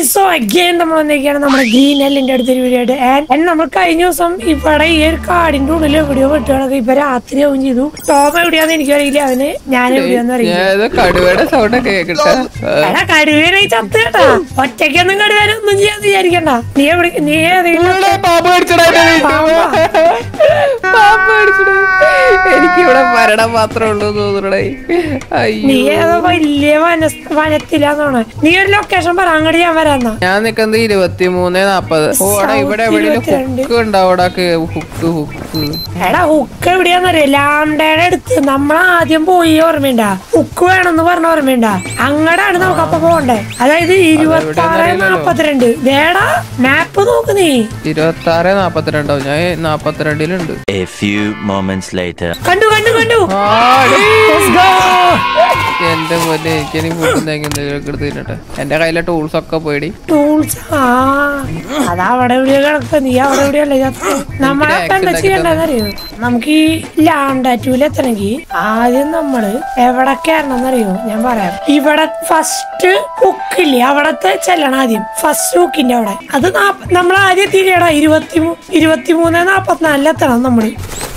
So again നമ്മൾ വന്നിരിക്കുകയാണ് നമ്മുടെ ഗ്രീൻ എല്ലിന്റെ അടുത്തൊരു വീഡിയോ ആയിട്ട് ആൻഡ് നമ്മൾ കഴിഞ്ഞ ദിവസം ഇവിടെ ഈ ഒരു കാടിന്റെ ഉള്ളിൽ എവിടെയോ വെട്ടുകണക്ക് ഇപ്പൊ രാത്രിയാവും ചെയ്തു ടോം എവിടെയാന്ന് എനിക്കറിയില്ല അവന് ഞാൻ എവിടെയാന്ന് അറിയില്ല ഏതോ കടുവയുടെ സൗണ്ട് ഒക്കെ കേക്കട്ടെ എടാ കടുവേനെ ചത്ത് കേട്ടാ ഒറ്റയ്ക്കൊന്നും കടുവേനെ ഒന്നും ചെയ്യാൻ വിചാരിക്കണ്ട നീ എവിടെ നീ ഏതെങ്കിലും പാമ്പ് കടിച്ചടാ എന്റെ വീട്ടിൽ. പാമ്പാ? പാമ്പ് കടിച്ചടാ. എനിക്ക് ഇവിടെ മരണം മാത്രമേ ഉള്ളൂ തോന്നണേ നീ അയ്യോ ഏതോ വലിയ വന വനത്തിലാന്നോണ നീ ഒരു ലൊക്കേഷൻ പറ അങ്ങോട്ട് ഞാൻ വരാന്നാ ഞാൻ നിക്കുന്നത് ഇരുപത്തിമൂന്ന് നാപ്പത് ഓ എടാ ഇവിടെ South എവിടെയും ഇരുപത്തിരണ്ട്. ഹുക്ക് ഉണ്ടാവും അവിടെ ഹുക്ക് ഹുക്ക് എടാ ഹുക്ക് എവിടെയാന്നറിയോ ലാംഡയുടെ അടുത്ത് നമ്മൾ ആദ്യം പോയി ഓർമ്മയുണ്ട ഹുക്ക് വേണമെന്ന് പറഞ്ഞ ഓർമ്മയുണ്ട അങ്ങടാണ് നമുക്ക് അപ്പൊ പോണ്ടേ അതായത് ഇരുപത്തി ആറ് അറിയില്ലല്ലോ. നാപ്പത്തിരണ്ട് ദേടാ മാപ്പ് നോക്ക് നീ ഇരുപത്തി ആറ് നാപ്പത്തിരണ്ടാവും ഞാൻ നാപ്പത്തിരണ്ടിലുണ്ട് A few moments later. കണ്ടു കണ്ടു കണ്ടു ആടി. Let's go. എന്റെ പോലെ എനിക്ക് ഇനി ഫുഡ് എടുത്ത് തിന്നട്ടെ എന്റെ കയ്യിലെ ടൂൾസ് ഒക്കെ പോയിടി ടൂൾസ് ആ അതാ അവിടെ എവിടെയോ കിടക്കുക നീ അവിടെ എവിടെയല്ലേ ചത്ത് നമ്മളെ എനിക്ക് എന്താ accident ചെയ്യണ്ടെന്നറിയോ നമുക്ക് ഈ ലാൻഡാറ്റൂല് എത്തണമെങ്കിൽ ആദ്യം നമ്മള് എവിടെ കയറണമെന്നറിയോ ഞാൻ പറയാം ഇവിടെ ഫസ്റ്റ് ഹുക്കില്ലേ അവിടത്തെ ചെല്ലണം ആദ്യം ഫസ്റ്റ് ഹുക്കിന്റെ അവിടെ അത് നാപ്പ- നമ്മൾ ആദ്യം തിരിയടാ ഇരുപത്തി ഇരുപത്തിമൂന്ന് നാപ്പത്തിനാലിൽ എത്തണം നമ്മള്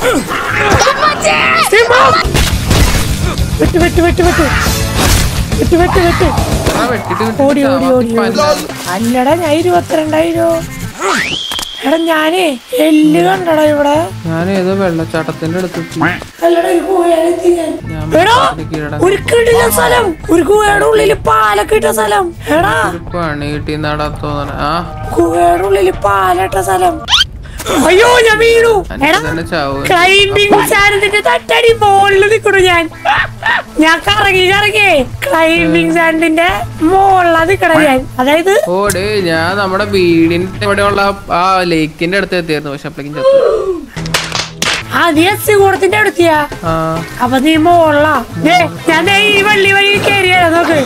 വെട്ട് വെട്ട് വെട്ട് വെട്ട് വെട്ട് വെട്ട് വെട്ട് ആ വെട്ടിട്ട് വിട്ടിട്ട് ഓടി ഓടി ഓടി ഓടി പല്ലാ- അല്ലടാ ഞാൻ ഇരുപത്തിരണ്ടായിരോ എടാ ഞാനേ എല്ല് കണ്ടടാ ഇവിടെ ഞാൻ ഏതോ വെള്ളച്ചാട്ടത്തിന്റെ അടുത്ത് അല്ലടാ ഒരു ഗുഹയിലെത്തി ഞാൻ ഞാൻ എടാ വെള്ളച്ചാട്ടത്തിലേക്ക് ഒരു കിടില സ്ഥലം ഒരു ഗുഹയുടെ ഉള്ളില് പാലൊക്കെ ഇട്ട സ്ഥലം എടാ ഒരു പണി കിട്ടി നടാ തോന്നണ ആ ഗുഹയുടെ ഉള്ളില് പാലിട്ട സ്ഥലം അയ്യോ ഞാൻ വീണു എനിക്ക് എടാ തന്നെ ചാവ് ക്ലൈംബിംഗ് സാൻഡിന്റെ തട്ടടി മുകളിൽ നിൽക്കണു ഞാൻ ഞാൻ കറങ്ങി കറങ്ങി ക്ലൈംബിംഗ് സാൻഡിന്റെ മുകളിലാ നിക്കണ ഞാൻ അതായത് ഓടി ഞാൻ നമ്മുടെ വീടിന്റെ ഇവിടെയുള്ള ആ ലേക്കിന്റെ അടുത്ത് എത്തിയായിരുന്നു പക്ഷെ അപ്പളേക്കും ചത്തു ആ നീ എസ് കൂടത്തിന്റെ അടുത്തിയാ ആ അപ്പൊ നീ മോളാ ദേ, ഞാൻ ദേ ഈ വള്ളി വഴി കയറിയാ നോക്ക്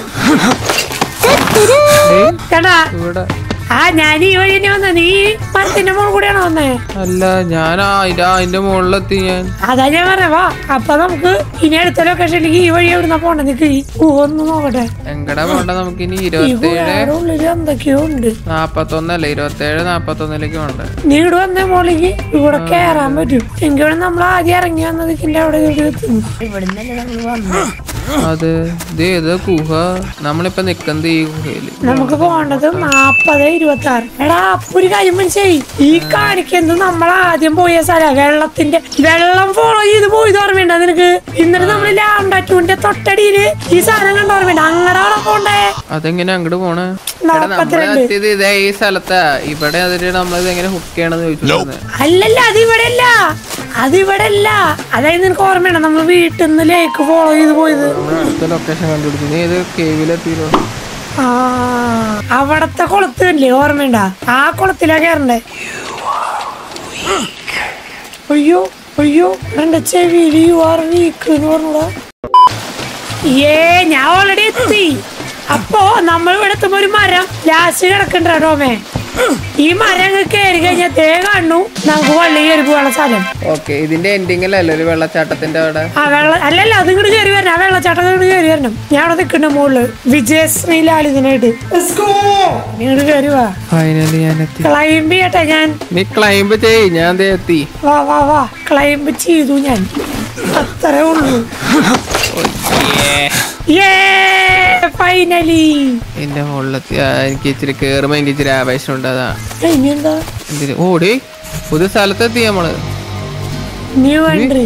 കണ്ടാ ഇവിടെ ആ ഞാൻ ഈ വഴി തന്നെ വന്ന നീ മരത്തിന്റെ മോൾ കൂടെയാണോ വന്നേ അല്ല ഞാൻ ആ അതിന്റെ അതിന്റെ മുകളിലെത്തി ഞാൻ അതാ ഞാൻ പറഞ്ഞ വാ അപ്പൊ നമുക്ക് ഇനി അടുത്ത ലൊക്കേഷനിലേക്ക് ഈ വഴി എവിടുന്ന പോണ്ട നിക്ക് ഈ ഗുഹ ഒന്ന് നോക്കട്ടെ എങ്ങടാ പോണ്ട നമുക്ക് ഇനി ഈ ഇരുപത്തേഴ് ഗുഹയുടെ ഉള്ളിൽ എന്തൊക്കെയോ ഉണ്ട് നാപ്പത്തൊന്നല്ല ഇരുപത്തേഴ് നാപ്പത്തൊന്നിലേക്ക് പോണ്ടേ നീ ഇവിടെ വന്നേ മോളിക്ക് ഇവിടെ കേറാൻ പറ്റും എങ്കിലും നമ്മൾ ആദ്യം ഇറങ്ങി വന്നത് ഇതിന്റെ അവിടെ ഇവിടെ എത്തുന്നു ഇവിടുന്നല്ലേ നമ്മൾ വന്നത് അത് ഇത് ഏത് ഗുഹ നമ്മളിപ്പോ നിക്കുന്നത് ഈ ഗുഹയില് നമുക്ക് പോകേണ്ടത് നാപ്പത് ഇരുപത്തി ആറ് എടാ അപ്പൊ ഒരു കാര്യം മനസ്സിലായി ഈ കാണിക്കുന്നത് നമ്മൾ ആദ്യം പോയ സ്ഥല വെള്ളത്തിന്റെ വെള്ളം ഫോളോ ചെയ്ത് പോയത് ഓർമ്മയുണ്ട നിനക്ക് ഇന്നലെ നമ്മൾ ലാംഡാറ്റൂന്റെ തൊട്ടടിയില് ഈ സാധനം കണ്ട ഓർമ്മയുണ്ട് അങ്ങടെ അവിടെ പോണ്ടേ അതെങ്ങനെ അങ്ങോട്ട് പോണേ എടാ നമ്മള് നാപ്പത്തിരണ്ട് എത്തിയത് ഇതേ ഈ സ്ഥലത്താ ഇവിടെ അതിന് നമ്മളിത് എങ്ങനെ ഹുക്ക് ചെയ്യണമെന്ന് ചോദിച്ചു അല്ലല്ല അത് ഇവിടെ അല്ല അത് ഇവിടെ അല്ല അതായത് നിനക്ക് ഓർമ്മയുണ്ടോ നമ്മൾ വീട്ടിൽ നിന്ന് ലേക്ക് ഫോളോ ചെയ്ത് പോയത് അടുത്ത ലൊക്കേഷൻ കണ്ടുപിടിച്ചു നീ ഏത് കേവിലെത്തിയോ ആ അവിടത്തെ കുളത്തില്ലേ ഓർമ്മയുണ്ട ആ കുളത്തിലാ കയറണ്ടേ അയ്യോ അയ്യോ എന്റെ ചെവിയിൽ യു ആർ വീക്ക് എന്ന് പറഞ്ഞൂടാ ഏ ഞാൻ ഓൾറെഡി എത്തി അപ്പോ നമ്മൾ ഇവിടെ എത്തുമ്പോ ഒരു മരം ലാസ്റ്റ് കിടക്കണ്ട ടോമേ ഈ മരം അങ്ങ് കയറി കഴിഞ്ഞാൽ തേ കാണു നമുക്ക് വള്ളി കയറി പോകാനുള്ള സ്ഥലം ഓക്കെ ഇതിന്റെ എൻഡിങ്ങിലല്ലേ ഒരു വെള്ളച്ചാട്ടത്തിന്റെ അവിടെ ആ വെള്ള അല്ലല്ല അത് ഇങ്ങോട്ട് കയറി വരണം ആ വെള്ളച്ചാട്ടം ഇങ്ങോട്ട് കയറി വരണം ഞാൻ അവിടെ നിൽക്കണ്ട മുകളില് വിജയശ്രീ ലാളിതിനായിട്ട് ഇങ്ങോട്ട് കയറി വാ ഫൈനലി ഞാൻ എത്തി ക്ലൈംബ് ചെയ്യട്ടെ ഞാൻ നീ ക്ലൈംബ് ചെയ് ഞാൻ ദേ എത്തി വാ വാ വാ ക്ലൈംബ് ചെയ്തു ഞാൻ അത്രേ ഉള്ളൂ ഫൈനലി എന്റെ മുകളിലെത്തി ആ, എനിക്ക് ഇച്ചിരി കേറുമ്പോ എനിക്ക് ഇച്ചിരി ആവേശം ഉണ്ട് അതാ ഇനി എന്താ എന്തിന് ഓടി പുതിയ സ്ഥലത്തെത്തി നമ്മള് ന്യൂ എൻട്രി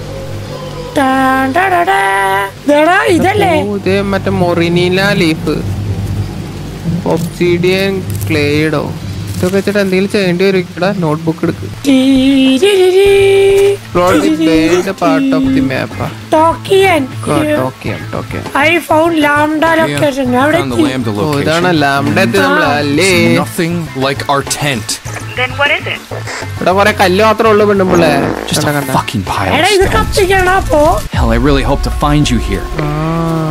ഇതല്ലേ ഓ, ഇത് മറ്റേ മൊറിനീല ലീഫ് ഒബ്സീഡിയൻ ക്ലേഡോ ഇതൊക്കെ വെച്ചിട്ട് എന്തെങ്കിലും ചെയ്യേണ്ടി വരും ഇവിടെ നോട്ട്ബുക്ക് എടുക്ക് explore the world part of the map ടോക്കിയൻ ടോക്കിയം ടോക്കിയം ഐ ഫൗണ്ട് ലാംഡ ലൊക്കേഷൻ അവിടെ Found the എത്തി lambda ഓ location. ഇതാണല്ല നമ്മുടെ എത്തി നമ്മള് അല്ലേ Nothing like our tent. Then what is it? ഇവിടെ കൊറേ കല്ല് മാത്രമേ ഉള്ളൂ പെണ്ണുമ്പിള്ളേ Just കണ്ട a കണ്ട fucking pile എടാ of ഇത് stones. കത്തിക്കണം അപ്പോ Hell, I really hope to find you here. ആ How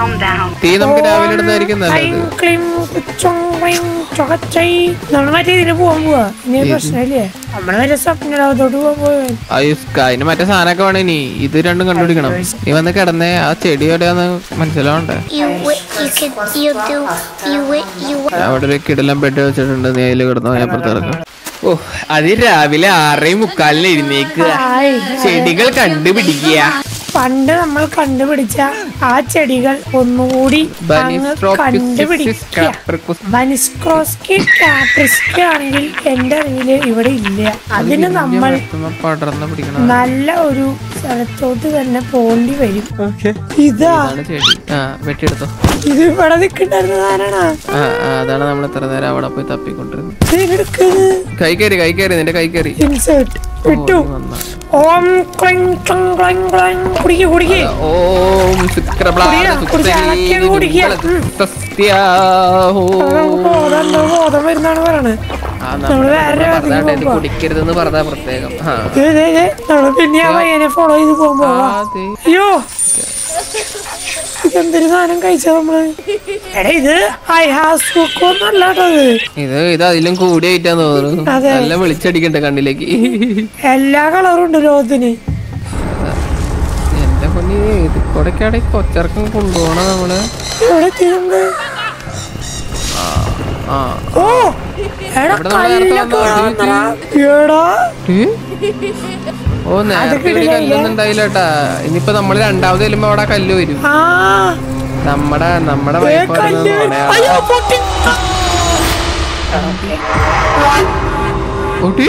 calm down. തീ നമുക്ക് രാവിലെ ഇടുന്നതായിരിക്കും നല്ലത് ക്ലൈം, ക്ലീം, കുച്ചോം, ക്ലൈം, ചൊകച്ചൈ. നമ്മള് മറ്റേ ഇതിന് പോവാൻ പോവാ ഇനി ഒരു പ്രശ്നമില്ലേ നമ്മള് വരെ സ്വപ്നലോകത്തോട്ട് പോവാൻ പോവാൻ അയ്യോ അതിന് മറ്റേ സാധനമൊക്കെ വേണേ നീ ഇത് രണ്ടും കണ്ടുപിടിക്കണം നീ വന്ന് കിടന്നേ ആ ചെടി എവിടെയാന്ന് മനസ്സിലാവണ്ടേ You wi- you could you do you wi- you wi- അവിടെ ഒരു കിടലം ബെഡ് വെച്ചിട്ടുണ്ട് നീ അതിൽ കിടന്നോ ഞാൻ അപ്പുറത്ത് കിടക്കാം ഓ അത് രാവിലെ ആറേ മുക്കാലിന് എഴുന്നേക്കുക ഹായ്. ചെടികൾ കണ്ടുപിടിക്കുക പണ്ട് നമ്മൾ കണ്ടുപിടിച്ച ആ ചെടികൾ ഒന്നുകൂടി അങ്ങ് കണ്ടുപിടിക്കുക ബനിസ്ക്രോസ്കി കാപ്രിസ്കി ആണെങ്കിൽ എന്റെ അറിവില് ഇവിടെ ഇല്ല അതിന് നമ്മൾ പടർന്ന് പിടിക്കണം നല്ല ഒരു സ്ഥലത്തോട്ട് തന്നെ പോണ്ടി വരും ഇതാ അതാണ് ചെടി ആ വെട്ടിയെടുത്തോ ഇത് ഇവിടെ നിൽക്കണ്ടായിരുന്ന സാധനമാണോ ആ ആ, അതാണ് നമ്മൾ ഇത്ര നേരം അവിടെ പോയി തപ്പിക്കൊണ്ടിരുന്നത് ഇതിനെടുക്കുന്നത് കൈ കയറി കൈ കയറി നിന്റെ കൈ കയറി ഇൻസേർട്ട് ഓ, വിട്ടു നീ വന്നാ. ഓം ക്ലിങ് ക്ലിങ് ക്ലിങ് ക്ലിങ് കുടിക്ക് കുടിക്ക് ഓം ശുക്രപ്ലാന കുടിയാ, കുടിച്ച് അലക്കിയങ്ങ് കുടിക്കുക. ഉം. സസ്യാഹോ. അത് നമുക്ക് ബോധം എന്തോ ബോധം വരുന്നാണ് പറയണത് ആ, നമ്മള് നമ്മള് വേറെ പറഞ്ഞാട്ടെ, ഇത് രാജ്യത്ത് പോകുമ്പോ. കുടിക്കരുതെന്ന് പറഞ്ഞ പ്രത്യേകം ആ. ദേ, ദേ, ദേ, നമ്മള് പിന്നെ ആ പയ്യനെ ഫോളോ ചെയ്ത് പോകുമ്പോ ആ, വാ. ദേ. അയ്യോ ഇതെന്തൊരു സാധനം കഴിച്ച നമ്മള് എടാ ഇത് ഐഹാസൂക്കൊന്നല്ല കേട്ടോ ഇത് ഇത് ഇത് അതിലും കൂടി ആയിട്ടാന്ന് തോന്നുന്നു അതെ. നല്ല വെളിച്ചടിക്കണ്ട കണ്ണിലേക്ക് എല്ലാ കളറും ഉണ്ട് ലോകത്തിന് എന്റെ പൊന്നി ഇത് കൂടെക്കാടെ കൊച്ചിറക്കം കൊണ്ടുപോകണം നമ്മള് എവിടെ എത്തി നമ്മള് ആ ഓ എടാ ഇവിടെ നമ്മള് നേരത്തെ കല്ലൊക്കെ വന്ന വന്നെടാ. എടാ ഏ? ഓ നേരത്തെ ഒരു കിടിലല്ലേ? കല്ലൊന്നും ഉണ്ടായില്ല കേട്ടാ ഇനിയിപ്പോ നമ്മള് രണ്ടാമത് ചെല്ലുമ്പോ അവിടെ കല്ല് വരും ആ നമ്മടെ നമ്മടെ ദേ wife അവിടെ നിന്ന് കല്ല് പറയാ. അയ്യോ പൊട്ടി കുട്ടി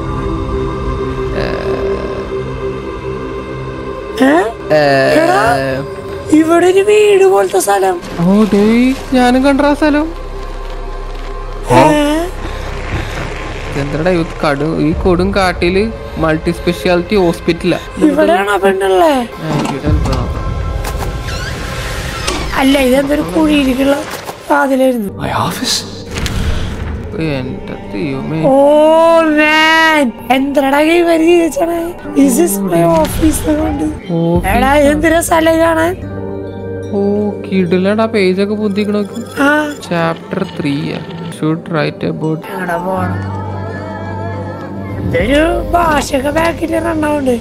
ഏ? എടാ, ഇവിടെ ഒരു വീട് പോലത്തെ സ്ഥലം ഓ ഡേ ഞാനും കണ്ട ആ സ്ഥലം ഏ? എന്താടാ ഈ കടു ഈ കൊടും കാട്ടില് മൾട്ടി സ്പെഷ്യാലിറ്റി ഹോസ്പിറ്റലാ ഇവിടെയാണോ പെണ്ണുള്ളേ അല്ല ഇതെന്തൊരു കുഴിയിലേക്കുള്ള വാതിലായിരുന്നു My office? എന്റെ ദൈവമേ ഓ മാൻ എന്തടാ കൈവരി ചെയ്തേ ദിസ് ഇസ് മൈ ഓഫീസ് കൊണ്ട് ഓ എടാ ഇതെന്തിനാ സ്ഥലം കാണാൻ ഓ കിടിലടാ പേജൊക്കെ ബുദ്ധിക്കണോക്ക് ആ chapter three should write about എങ്ങടാ പോണം ഇതൊരു ഭാഷയൊക്കെ ബാക്കിൽ റണ്ണുണ്ട്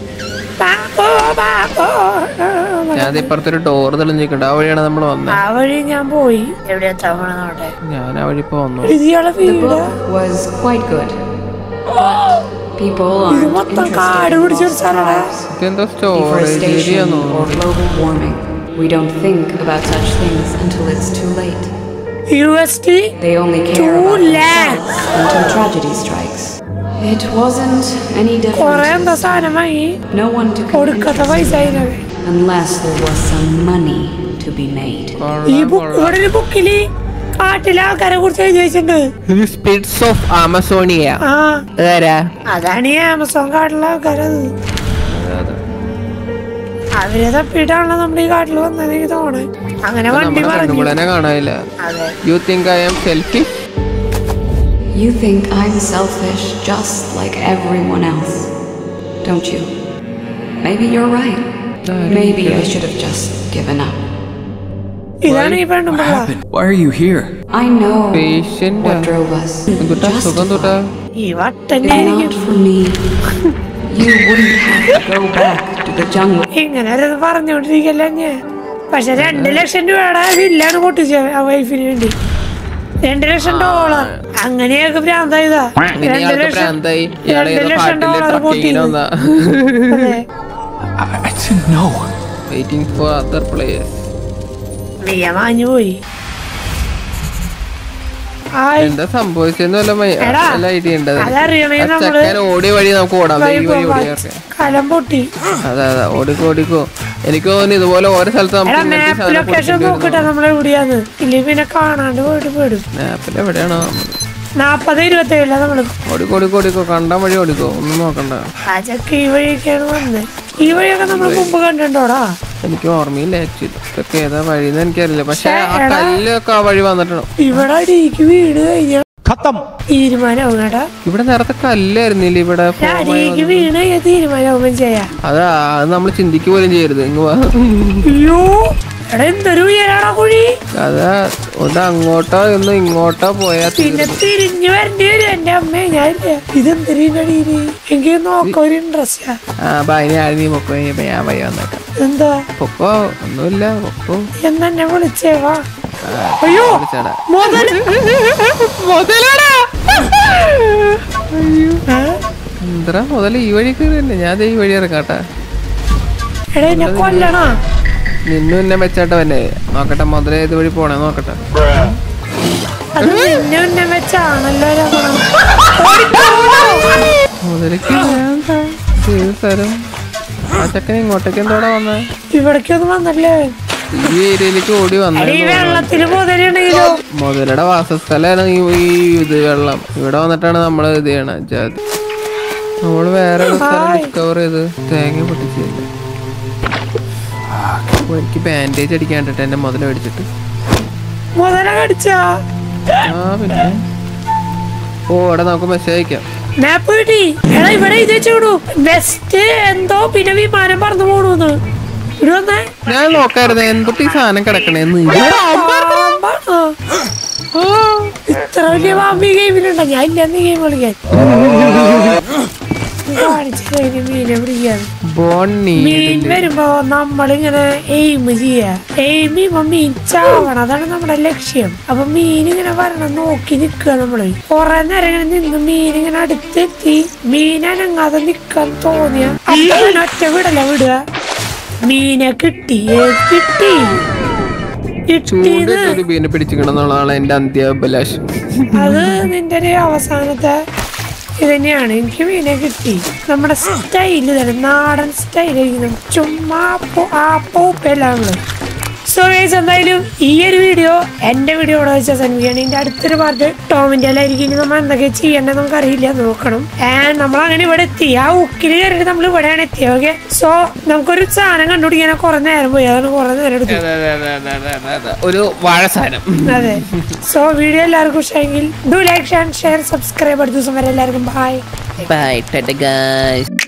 ഞാൻ ഇപ്പുറത്തൊരു ഡോർ തെളിഞ്ഞിട്ടുണ്ട് ആ വഴിയാണ് നമ്മൾ വന്നത് ആ വഴി ഞാൻ പോയി എവിടെ എത്താൻ പോണെന്നോട്ടെ ഞാൻ ആ വഴി ഇപ്പൊ വന്നു ഇത് ഇയാളെ വീട് was quite good. People ഇത് aren't മൊത്തം interested കാട് in പിടിച്ചൊരു lost സ്ഥലമാ lives, ഇതെന്തോ storage area deforestation, or global warming. We don't think about such things until it's too late. U S T They only care Too about late. themselves until tragedy strikes. It wasn't any കൊറേ എന്താ different. സാധനം വാങ്ങി No one to കൊടുക്കത്ത പൈസ അതിനൊക്കെ unless there was some money to be made. ഈ book ഇവിടെ ഒരു ബുക്കില് കാട്ടിലെ ആൾക്കാരെ കുറിച്ച് എഴുതി വെച്ചിട്ടുണ്ട് സ്പിരിറ്റ്സ് ഓഫ് ആമസോണിയ ആ അതാരാ അതാണ് ഈ ആമസോൺ കാട്ടിലെ ആൾക്കാരത് അവരെ തപ്പിട്ടാണല്ലോ നമ്മുടെ ഈ കാട്ടിൽ വന്നത് എനിക്ക് തോന്നണേ അങ്ങനെ വണ്ടി നമ്മുടെ പറഞ്ഞു കണ്ണുകുളനെ കാണാനില്ല അതെ you think I am selfie You think I'm selfish just like everyone else, don't you? Maybe you're right. Maybe I should have just given up. ഇതാണ് ഈ പെണ്ണും പിള്ള Why are you here? I know patient what drove us. എന്തുട്ടാ സുഖം തൊട്ടാ Justified. ഈ വട്ടന്നെ If ആയിരിക്കും not for me, you wouldn't have to go back to the jungle. ഇങ്ങനെ ഒരു പറഞ്ഞോണ്ടിരിക്കല്ല ഞാൻ പക്ഷെ രണ്ട് ലക്ഷം രൂപയുടെ ബില്ലാണ് പൊട്ടിച്ചത് ആ വൈഫിന് വേണ്ടി രണ്ട് ലക്ഷം ഡോളർ അങ്ങനെയൊക്കെ ഭ്രാന്തായതാ പിന്നെ രണ്ട് ഇയാൾക്ക് ലക്ഷം പ്രാന്തായി ഇയാളെ രണ്ട് ഏതോ ലക്ഷം പാട്ടില് ഡോളർ ട്രക്കിങ്ങിന് പൊട്ടിയത് വന്നാ അതെ I, I didn't know. Waiting for other players നീയ മാഞ്ഞു പോയി ആയ്. എന്താ സംഭവിച്ചെന്ന് വല്ല മൈ- എടാ, വല്ല ഐഡിയ ഉണ്ട് അതിന്? അതറിയണേ ആ നമ്മള് ചെക്കൻ ഓടിയ വഴി നമുക്ക് ഓടാം ദേ ഈ വഴി ഓടിയൊക്കെ കലം പൊട്ടി അതെ അതെ ഓടിക്കോ ഓടിക്കോ എനിക്ക് തോന്നുന്നു ഇതുപോലെ ഓരോ സ്ഥലത്ത് എടാ നമുക്ക് ഇങ്ങനത്തെ മാപ്പ് സാധനം ലൊക്കേഷൻ നോക്കട്ടെ നമ്മൾ എവിടെയാന്ന് ഇല്ലെങ്കിൽ പിന്നെ കാണാണ്ട് പോയിട്ട് പേടും മാപ്പിൽ എവിടെയാണോ നാപ്പത് ഇരുപത്തി ഏഴില നമ്മള് ഓടിക്കോ ഓടിക്കോ ഓടിക്കോ കണ്ടാ വഴി ഓടിക്കോ ഒന്നും നോക്കണ്ട ആ ചക്ക ഈ വഴിയൊക്കെയാണ് വന്നത് ഈ വഴിയൊക്കെ നമ്മൾ മുമ്പ് കണ്ടിട്ടുണ്ടോടാ എനിക്ക് ഓർമ്മയില്ല ആക്ച്വലി ഇതൊക്കെ ഏതാ വഴിന്ന് എനിക്കറിയില്ല പക്ഷെ ആ എടാ. കല്ലൊക്കെ ആ വഴി വന്നിട്ടുണ്ടോ ഇവിടെ അടിയിക്ക് വീട് കഴിഞ്ഞ തീരുമാനമാവും കേട്ടാ ഇവിടെ നേരത്തെ കല്ലായിരുന്നില്ല ഇവിടെ form ആയി അടിയിക്ക് വന്നത്. വീണ് കഴിഞ്ഞാൽ തീരുമാനമാവുമ്പം ചെയ്യാം അതാ അത് നമ്മൾ ചിന്തിക്കുക പോലും ചെയ്യരുത് ഇങ്ങ് വാ അയ്യോ എടാ എന്തൊരു ഉയരാടാ കുഴി അതാ ഒന്ന് അങ്ങോട്ടോ ഒന്ന് ഇങ്ങോട്ടോ പോയാ പിന്നെ തീർന്നു. തിരിഞ്ഞു വരേണ്ടി വരും എന്റെ അമ്മേ ഞാനില്ല ഇതെന്തൊരു എനിക്ക് നോക്കാൻ ഒരു ഇൻട്രസ്റ്റാ ആ ബൈനി ആഴി നീ പൊക്കോ ഇനിയിപ്പോ ഞാൻ വയ്യ വന്നേക്കാം എന്താ പൊക്കോ ഒന്നുമില്ല പൊക്കോ എന്നെ വിളിച്ചേ വാ അയ്യോ വിളിച്ചാടാ. മുതല് മുതലാടാ ഏ? എന്താ മുതൽ ഈ വഴി കയറിയല്ലേ ഞാൻ ദേ ഈ വഴി ഇറങ്ങാട്ടാ എടാ എന്നെ കൊല്ലണാ നിന്നും എന്നെ വെച്ചാട്ട വന്നെ നോക്കട്ടെ മുതൽ ഏത് വഴി പോണേ നോക്കട്ടെ അത് നിന്നെ ഉന്നം വെച്ചാണല്ലോ രമണം. മുതലേക്ക് വേണ്ട ഏത് സ്ഥലം ആ ചക്കൻ ഇങ്ങോട്ടേക്ക് എന്തോടെ വന്നേ ഇവിടേക്കൊന്നും വന്നല്ലേ ഈ ഏരിയയിലേക്ക് ഓടി വന്നേ എടാ ഈ വെള്ളത്തിന് മുതലുണ്ടെങ്കിലോ മുതലയുടെ വാസസ്ഥലാണ് ഈ ഈ ഇത് വെള്ളം ഇവിടെ വന്നിട്ടാണ് നമ്മൾ ഇത് ചെയ്യണ ജാതി നമ്മള് വേറെ ഒരു സ്ഥലം ഹായ്. ഡിസ്കവർ ചെയ്ത് തേങ്ങ പൊട്ടിച്ചില്ല ഓ, എനിക്ക് ബാൻഡേജ് അടിക്കാണ്ടിട്ട് എന്നെ മുതല മേടിച്ചിട്ട് മുതല കടിച്ചാ ആ പിന്നെ ഓ ഇവിടെ നമുക്ക് മെസ്സേജ് അയക്കാം മാപ്പ് കിട്ടി എടാ ഇവിടെ ഇത് വെച്ചോടൂ വെസ്റ്റ് എന്തോ പിന്നെ വിമാനം പറന്നു പോണൂന്ന് ഇവിടെ വന്നേ ഞാൻ നോക്കായിരുന്നു എന്തൊട്ട് ഈ സാധനം കിടക്കണേന്ന് ഇത് പാമ്പാണോ? ആ, ഇത്ര വലിയ പാമ്പ് ഈ ഗെയിമിലുണ്ടോ ഞാൻ ഇല്ലെന്ന് ഗെയിം കളിക്കാൻ കാണിച്ചു കഴിഞ്ഞ് മീനെ പിടിക്കാൻ ബോണ്ണി മീൻ വരുമ്പോ നമ്മളിങ്ങനെ എയിം ചെയ്യാ എയിം ചെയ്യുമ്പോ മീൻ ചാവണം അതാണ് നമ്മുടെ ലക്ഷ്യം അപ്പൊ മീൻ ഇങ്ങനെ വരണം നോക്കി നിക്കുക നമ്മള് കൊറേ നേരം ഇങ്ങനെ നിന്ന് മീൻ ഇങ്ങനെ അടുത്തെത്തി മീൻ അനങ്ങാതെ നിക്കാൻ തോന്നിയ അപ്പൊ ഞാൻ ഒറ്റ വിടല വിടുക മീനെ കിട്ടി ഏ, കിട്ടി കിട്ടിയത് ചൂണ്ടിട്ടൊരു മീനെ പിടിച്ചിക്കണമെന്നുള്ളതാണ് എന്റെ അന്ത്യാഭിലാഷം അത് നിന്റെ ഒരു അവസാനത്തെ ഇത് തന്നെയാണ് എനിക്ക് മീനെ കിട്ടി നമ്മുടെ സ്റ്റൈല് തന്നെ നാടൻ സ്റ്റൈലായിരിക്കും ചുമ്മാ പോ- ആ പോപ്പല്ല സോ ഗൈസ് എന്തായാലും ഈ ഒരു വീഡിയോ എന്റെ വീഡിയോ ഇവിടെ വെച്ചാൽ സന്മിക്കാണ് ഇതിന്റെ അടുത്തൊരു പാർട്ട് ടോമിന്റെ ആയിരിക്കും ഇനി നമ്മൾ എന്തൊക്കെ ചെയ്യേണ്ടത് നമുക്ക് അറിയില്ല നോക്കണം ആൻഡ് നമ്മൾ അങ്ങനെ ഇവിടെ എത്തി ആ ഉക്കിൽ കയറിയിട്ട് നമ്മൾ ഇവിടെയാണ് എത്തിയത് ഓക്കെ സോ നമുക്കൊരു സാധനം കണ്ടുപിടിക്കാൻ കുറെ നേരം പോയി അതാണ് കുറെ നേരം എടുത്തു ഒരു വാഴ സാധനം അതെ സോ വീഡിയോ എല്ലാവർക്കും ഇഷ്ടമെങ്കിൽ ഡു ലൈക്ക് ഷെയർ സബ്സ്ക്രൈബ് അടുത്ത ദിവസം വരെ എല്ലാവർക്കും ബൈ ബൈ ഗൈസ്